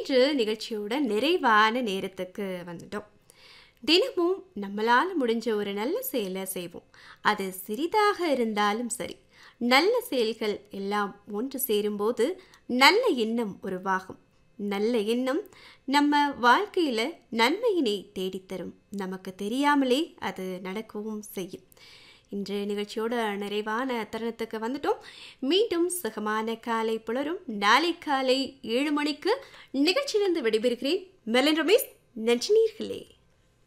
இன்று நிகழ்ச்சியோட நிறைவான நேரத்துக்கு வந்துட்டோம் தினமும் நம்மளால் முடிஞ்ச ஒரு நல்ல செயலை செய்வோம் அது சிறிதாக இருந்தாலும் சரி நல்ல செயல்கள் எல்லாம் ஒன்று சேரும்போது நல்ல எண்ணம் உருவாகும் நல்ல எண்ணம் நம்ம வாழ்க்கையில் நன்மையினை தேடித்தரும் நமக்கு தெரியாமலே அது நடக்கவும் செய்யும் இன்று நிகழ்ச்சியோட நிறைவான தருணத்துக்கு வந்துட்டோம் மீண்டும் சுகமான காலை புலரும் நாளை காலை ஏழு மணிக்கு நிகழ்ச்சியிலிருந்து விடைபெறுகிறேன் மெலன் ரமேஷ் நன்றி நேர்களே